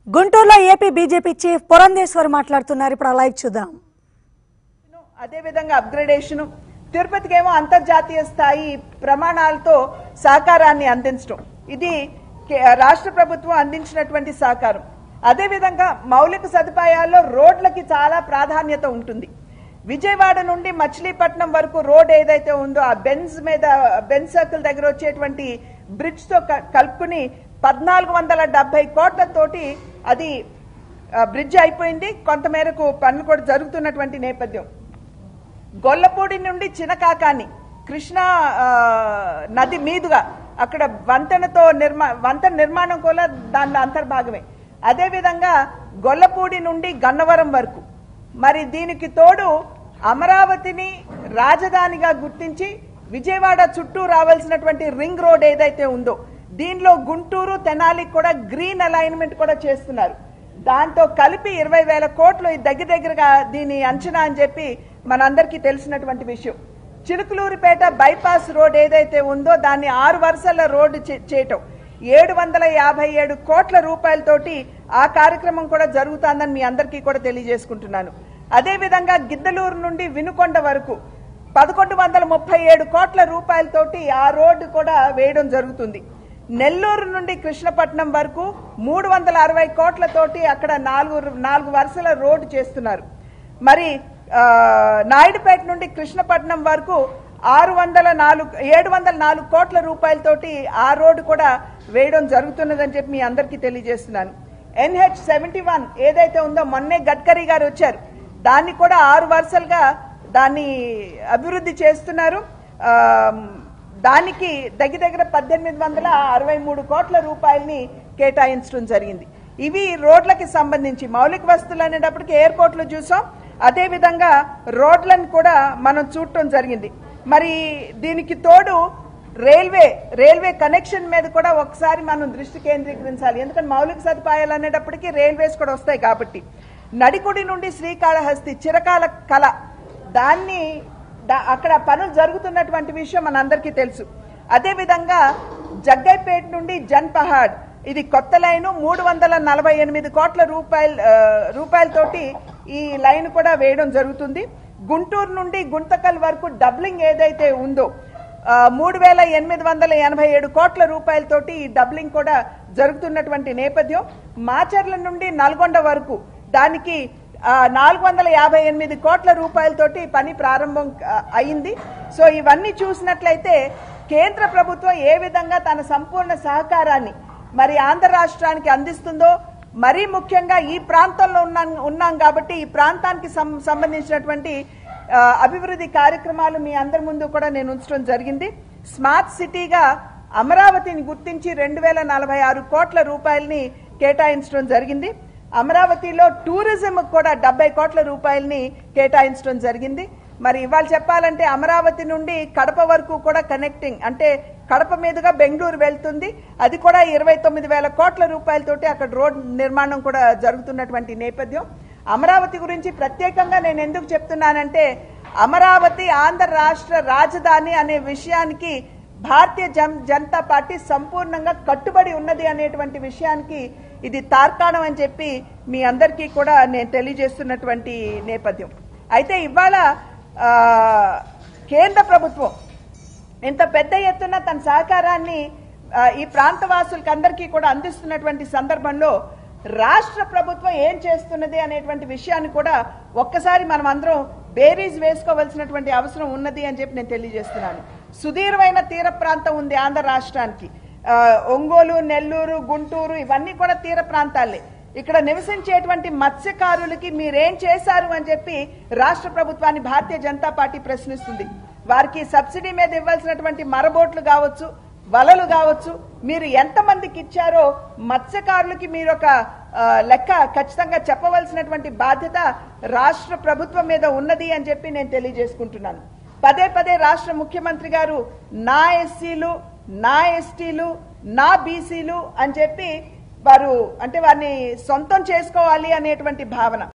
గుంటూరులో AP BJP chief పురంధేశ్వర్ మాట్లాడుతున్నారు ఇప్పుడు ఆ లైవ్ చూద్దాం అదే విధంగా అప్గ్రేడేషన్ తిరుపతికి ఏమో అంతర్జాతీయ స్థాయి ప్రమాణాలతో సహకారాన్ని అందించడం ఇది కే- రాష్ట్ర ప్రభుత్వం అందించినటువంటి సహకారం అదే విధంగా మౌలిక సదుపాయాల్లో రోడ్లకి చాలా ప్రాధాన్యత ఉంటుంది విజయవాడ నుండి మచిలీపట్నం వరకు రోడ్ ఏదైతే ఉందో ఆ బెన్స్ మీద బెన్స్ సర్కిల్ దగ్గర వచ్చేటువంటి బ్రిడ్జ్ తో క- కలుపుకుని పద్నాలుగు వందల డెబ్బై కోట్లతోటి అది ఆ, బ్రిడ్జ్ అయిపోయింది కొంతమేరకు పనులు కూడా జరుగుతున్నటువంటి నేపథ్యం గొల్లపూడి నుండి చినకాకాని కృష్ణా ఆ, నది మీదుగా అక్కడ వంతెనతో నిర్మా వంతెన నిర్మాణం కూడా దానిలో అంతర్భాగమే అదేవిధంగా గొల్లపూడి నుండి గన్నవరం వరకు మరి దీనికి తోడు అమరావతిని రాజధానిగా గుర్తించి విజయవాడ చుట్టూ రావాల్సినటువంటి రింగ్ రోడ్ ఏదైతే ఉందో దీనిలో గుంటూరు తెనాలికి కూడా గ్రీన్ అలైన్మెంట్ కూడా చేస్తున్నారు దాంతో కలిపి ఇరవై వేల కోట్లు ఇది దగ్గర దగ్గరగా దీని అంచనా అని చెప్పి మనందరికీ తెలిసినటువంటి విషయం చిలుకలూరిపేట బైపాస్ రోడ్ ఏదైతే ఉందో దాన్ని ఆరు వరుసల రోడ్డు చే- చేయటం ఏడు వందల యాభై ఏడు కోట్ల రూపాయలతోటి ఆ కార్యక్రమం కూడా జరుగుతుందని మీ అందరికీ కూడా తెలియజేసుకుంటున్నాను అదేవిధంగా గిద్దలూరు నుండి వినుకొండ వరకు పదకొండు వందల ముప్పై ఏడు కోట్ల రూపాయలతోటి ఆ రోడ్డు కూడా వేయడం జరుగుతుంది నెల్లూరు నుండి కృష్ణపట్నం వరకు మూడు వందల అరవై కోట్లతోటి అక్కడ నాలుగు నాలుగు వరుసల రోడ్డు చేస్తున్నారు మరి ఆ, నాయుడుపేట నుండి కృష్ణపట్నం వరకు ఆరు వందల నాలుగు ఏడు వందల నాలుగు కోట్ల రూపాయలతోటి ఆ రోడ్డు కూడా వేయడం జరుగుతున్నదని చెప్పి మీ అందరికీ తెలియజేస్తున్నాను ఎన్హెచ్ సెవెంటీ వన్ ఏదైతే ఉందో మొన్నే గడ్కరీ గారు వచ్చారు దాన్ని కూడా ఆరు వరుసలుగా దాన్ని అభివృద్ధి చేస్తున్నారు ఆ, దానికి దగ్గర దగ్గర పద్దెనిమిది వందల అరవై మూడు కోట్ల రూపాయలని కేటాయించడం జరిగింది ఇవి రోడ్లకి సంబంధించి మౌలిక వస్తువులు అనేటప్పటికి ఎయిర్పోర్ట్లు చూసాం అదే విధంగా రోడ్లను కూడా మనం చూడటం జరిగింది మరి దీనికి తోడు రైల్వే రైల్వే కనెక్షన్ మీద కూడా ఒకసారి మనం దృష్టి కేంద్రీకరించాలి ఎందుకంటే మౌలిక సదుపాయాలు అనేటప్పటికీ రైల్వేస్ కూడా వస్తాయి కాబట్టి నడికుడి నుండి శ్రీకాళహస్తి చిరకాల కళ దాన్ని దా- అక్కడ పనులు జరుగుతున్నటువంటి విషయం మనందరికీ తెలుసు అదేవిధంగా జగ్గైపేట నుండి జన్ పహాడ్ ఇది కొత్త లైను మూడు వందల నలభై ఎనిమిది కోట్ల రూపాయల ఆ, రూపాయలతోటి ఈ లైన్ కూడా వేయడం జరుగుతుంది గుంటూరు నుండి గుంతకల్ వరకు డబ్లింగ్ ఏదైతే ఉందో ఆ, మూడు వేల ఎనిమిది వందల ఎనభై ఏడు కోట్ల రూపాయలతోటి ఈ డబ్లింగ్ కూడా జరుగుతున్నటువంటి నేపథ్యం మాచర్ల నుండి నల్గొండ వరకు దానికి ఆ, నాలుగు వందల యాభై ఎనిమిది కోట్ల రూపాయలతోటి పని ప్రారంభం ఆ, అయింది సో ఇవన్నీ చూసినట్లయితే కేంద్ర ప్రభుత్వం ఏ విధంగా తన సంపూర్ణ సహకారాన్ని మరి ఆంధ్ర రాష్ట్రానికి అందిస్తుందో మరీ ముఖ్యంగా ఈ ప్రాంతంలో ఉన్నాం ఉన్నాం కాబట్టి ఈ ప్రాంతానికి సం- సంబంధించినటువంటి ఆ, అభివృద్ధి కార్యక్రమాలు మీ అందరి ముందు కూడా నేను ఉంచడం జరిగింది స్మార్ట్ సిటీగా అమరావతిని గుర్తించి రెండు వేల నలభై ఆరు కోట్ల రూపాయలని కేటాయించడం జరిగింది అమరావతిలో టూరిజం కూడా డెబ్బై కోట్ల రూపాయలని కేటాయించడం జరిగింది మరి ఇవాళ చెప్పాలంటే అమరావతి నుండి కడప వరకు కూడా కనెక్టింగ్ అంటే కడప మీదుగా బెంగళూరు వెళ్తుంది అది కూడా ఇరవై తొమ్మిది వేల కోట్ల రూపాయలతోటి అక్కడ రోడ్ నిర్మాణం కూడా జరుగుతున్నటువంటి నేపథ్యం అమరావతి గురించి ప్రత్యేకంగా నేను ఎందుకు చెప్తున్నానంటే అమరావతి ఆంధ్ర రాష్ట్ర రాజధాని అనే విషయానికి భారతీయ జన్ జనతా పార్టీ సంపూర్ణంగా కట్టుబడి ఉన్నది అనేటువంటి విషయానికి ఇది తార్కాణం అని చెప్పి మీ అందరికీ కూడా నేను తెలియజేస్తున్నటువంటి నేపథ్యం అయితే ఇవాళ ఆ, కేంద్ర ప్రభుత్వం ఇంత పెద్ద ఎత్తున తన సహకారాన్ని ఆ, ఈ ప్రాంత వాసులకి అందరికీ కూడా అందిస్తున్నటువంటి సందర్భంలో రాష్ట్ర ప్రభుత్వం ఏం చేస్తున్నది అనేటువంటి విషయాన్ని కూడా ఒక్కసారి మనం అందరం బేరీజ్ వేసుకోవాల్సినటువంటి అవసరం ఉన్నది అని చెప్పి నేను తెలియజేస్తున్నాను సుదీర్ఘమైన తీర ప్రాంతం ఉంది ఆంధ్ర రాష్ట్రానికి ఆ, ఒంగోలు నెల్లూరు గుంటూరు ఇవన్నీ కూడా తీర ప్రాంతాలే ఇక్కడ నివసించేటువంటి మత్స్యకారులకి మీరేం చేశారు అని చెప్పి రాష్ట్ర ప్రభుత్వాన్ని భారతీయ జనతా పార్టీ ప్రశ్నిస్తుంది వారికి సబ్సిడీ మీద ఇవ్వాల్సినటువంటి మరబోట్లు కావచ్చు వలలు కావచ్చు మీరు ఎంతమందికి ఇచ్చారో మత్స్యకారులకి మీరు ఒక ఆ, లెక్క ఖచ్చితంగా చెప్పవలసినటువంటి బాధ్యత రాష్ట్ర ప్రభుత్వం మీద ఉన్నది అని చెప్పి నేను తెలియజేసుకుంటున్నాను పదే పదే రాష్ట్ర ముఖ్యమంత్రి గారు నా ఎస్సీలు నా ఎస్టీలు నా బీసీలు అని చెప్పి వారు అంటే వారిని సొంతం చేసుకోవాలి అనేటువంటి భావన